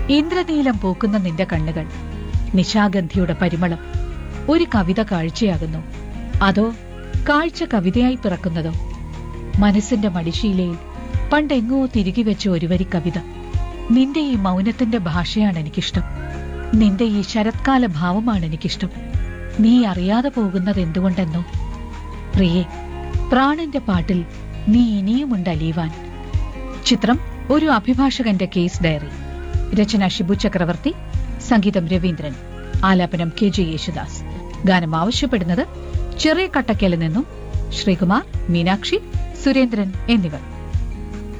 ഇന്ദ്രനീലം പൂക്കുന്ന നിന്റെ കണ്ണുകൾ നിശാഗന്ധിയുടെ പരിമളം ഒരു കവിത കാഴ്ചയാകുന്നു അതോ കാഴ്ച കവിതയായി പിറക്കുന്നതോ മനസ്സിന്റെ മടിശീലയിൽ പണ്ടെങ്ങോ തിരികെ വെച്ച ഒരു വരി കവിത നിന്റെ ഈ മൗനത്തിന്റെ ഭാഷയാണ് എനിക്കിഷ്ടം നിന്റെ ഈ ശരത്കാല ഭാവമാണ് എനിക്കിഷ്ടം നീ അറിയാതെ പോകുന്നത് എന്തുകൊണ്ടെന്നോ പ്രിയേ പ്രാണന്റെ പാട്ടിൽ നീ ഇനിയുമുണ്ട് അലിയുവാൻ ചിത്രം ഒരു അഭിഭാഷകന്റെ കേസ് ഡയറി രചന ഷിബു ചക്രവർത്തി സംഗീതം രവീന്ദ്രൻ ആലാപനം കെ ജെ യേശുദാസ് ഗാനം ആവശ്യപ്പെടുന്നത് ചെറിയ കട്ടക്കലിൽ നിന്നും ശ്രീകുമാർ മീനാക്ഷി സുരേന്ദ്രൻ എന്നിവർ